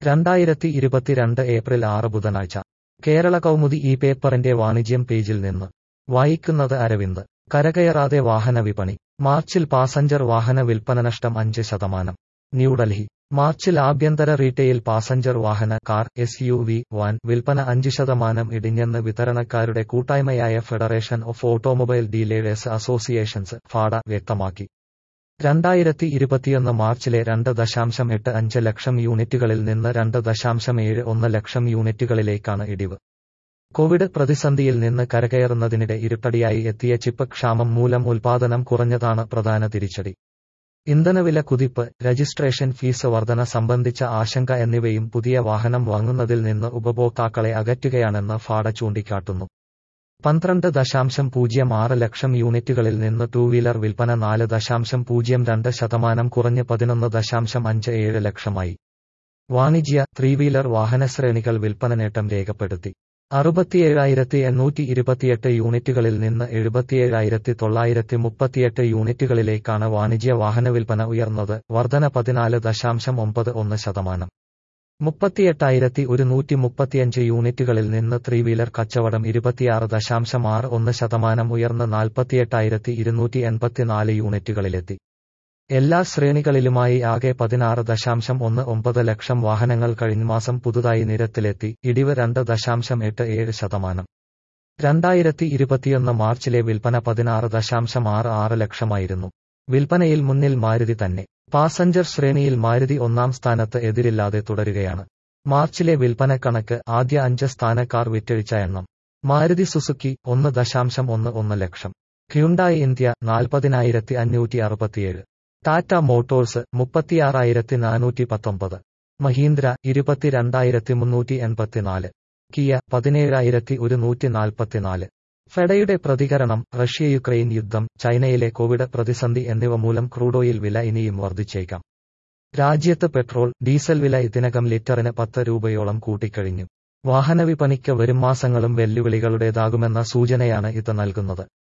രണ്ടായിരത്തി ഇരുപത്തിരണ്ട് ഏപ്രിൽ ആറ് ബുധനാഴ്ച കേരള കൗമുദി ഈ പേപ്പറിന്റെ വാണിജ്യം പേജിൽ നിന്ന് വായിക്കുന്നത് അരവിന്ദ് കരകയറാതെ വാഹന വിപണി മാർച്ചിൽ പാസഞ്ചർ വാഹന വിൽപ്പന നഷ്ടം അഞ്ച് ശതമാനം ന്യൂഡൽഹി മാർച്ചിൽ ആഭ്യന്തര റീറ്റെയിൽ പാസഞ്ചർ വാഹന car S U V van വിൽപ്പന അഞ്ച് ശതമാനം ഇടിഞ്ഞെന്ന് വിതരണക്കാരുടെ കൂട്ടായ്മയായ federation of automobile dealers associations FADA വ്യക്തമാക്കി രണ്ടായിരത്തി ഇരുപത്തിയൊന്ന് മാർച്ചിലെ രണ്ട് ദശാംശം എട്ട് അഞ്ച് ലക്ഷം യൂണിറ്റുകളിൽ നിന്ന് രണ്ട് ദശാംശം ഏഴ് ഒന്ന് ലക്ഷം യൂണിറ്റുകളിലേക്കാണ് ഇടിവ് കോവിഡ് പ്രതിസന്ധിയിൽ നിന്ന് കരകയറുന്നതിനിടെ ഇരുട്ടടിയായി എത്തിയ ചിപ്പ് ക്ഷാമം മൂലം ഉൽപാദനം കുറഞ്ഞതാണ് പ്രധാന തിരിച്ചടി ഇന്ധനവില കുതിപ്പ് രജിസ്ട്രേഷൻ ഫീസ് വർധന സംബന്ധിച്ച ആശങ്ക എന്നിവയും പുതിയ വാഹനം വാങ്ങുന്നതിൽ നിന്ന് ഉപഭോക്താക്കളെ അകറ്റുകയാണെന്ന് ഫാഡ ചൂണ്ടിക്കാട്ടുന്നു പന്ത്രണ്ട് ദശാംശം പൂജ്യം ആറ് ലക്ഷം യൂണിറ്റുകളിൽ നിന്ന് ടൂ വീലർ വിൽപ്പന നാല് ദശാംശം പൂജ്യം രണ്ട് ശതമാനം കുറഞ്ഞ് പതിനൊന്ന് ദശാംശം അഞ്ച് ഏഴ് ലക്ഷമായി വാണിജ്യ ത്രീ വീലർ വാഹനശ്രേണികൾ വിൽപ്പന നേട്ടം രേഖപ്പെടുത്തി അറുപത്തിയേഴായിരത്തി എണ്ണൂറ്റി ഇരുപത്തിയെട്ട് യൂണിറ്റുകളിൽ നിന്ന് എഴുപത്തിയേഴായിരത്തി തൊള്ളായിരത്തി മുപ്പത്തിയെട്ട് യൂണിറ്റുകളിലേക്കാണ് വാണിജ്യ വാഹന വിൽപ്പന ഉയർന്നത് വർധന പതിനാല് ദശാംശം ഒമ്പത് ഒന്ന് ശതമാനം മുപ്പത്തിയെട്ടായിരത്തി ഒരുന്നൂറ്റി മുപ്പത്തിയഞ്ച് യൂണിറ്റുകളിൽ നിന്ന് ത്രീ വീലർ കച്ചവടം ഇരുപത്തിയാറ് ദശാംശം ആറ് ഒന്ന് ശതമാനം ഉയർന്ന് നാൽപ്പത്തിയെട്ടായിരത്തി ഇരുന്നൂറ്റി എൺപത്തിനാല് യൂണിറ്റുകളിലെത്തി എല്ലാ ശ്രേണികളിലുമായി ആകെ പതിനാറ് ദശാംശം ഒന്ന് ഒമ്പത് ലക്ഷം വാഹനങ്ങൾ കഴിഞ്ഞ മാസം പുതുതായി നിരത്തിലെത്തി ഇടിവ് രണ്ട് ദശാംശം എട്ട് ഏഴ് ശതമാനം രണ്ടായിരത്തി ഇരുപത്തിയൊന്ന് മാർച്ചിലെ വിൽപ്പന പതിനാറ് ദശാംശം ആറ് ആറ് ലക്ഷമായിരുന്നു വിൽപ്പനയിൽ മുന്നിൽ മാരുതി തന്നെ പാസഞ്ചർ ശ്രേണിയിൽ മാരുതി ഒന്നാം സ്ഥാനത്ത് എതിരില്ലാതെ തുടരുകയാണ് മാർച്ചിലെ വിൽപ്പന കണക്ക് ആദ്യ അഞ്ച് സ്ഥാനക്കാർ വിറ്റഴിച്ച എണ്ണം മാരുതി സുസുക്കി ഒന്ന് ദശാംശം ഒന്ന് ഒന്ന് ലക്ഷം ഹ്യുണ്ടായി ഇന്ത്യ നാൽപ്പതിനായിരത്തി അഞ്ഞൂറ്റി അറുപത്തിയേഴ് ടാറ്റ മോട്ടോഴ്സ് മുപ്പത്തിയാറായിരത്തി നാനൂറ്റി പത്തൊമ്പത് മഹീന്ദ്ര ഇരുപത്തിരണ്ടായിരത്തി മുന്നൂറ്റി എൺപത്തിനാല് കിയ പതിനേഴായിരത്തി ഒരുന്നൂറ്റി നാൽപ്പത്തിനാല് ഫെഡയുടെ പ്രതികരണം റഷ്യ യുക്രൈൻ യുദ്ധം ചൈനയിലെ കോവിഡ് പ്രതിസന്ധി എന്നിവ മൂലം ക്രൂഡ് ഓയിൽ വില ഇനിയും വർദ്ധിച്ചേക്കാം രാജ്യത്ത് പെട്രോൾ ഡീസൽ വില ഇതിനകം ലിറ്ററിന് പത്ത് രൂപയോളം കൂട്ടിക്കഴിഞ്ഞു വാഹനവിപണിക്ക് വരും മാസങ്ങളും വെല്ലുവിളികളുടേതാകുമെന്ന സൂചനയാണ് ഇത് നൽകുന്നത്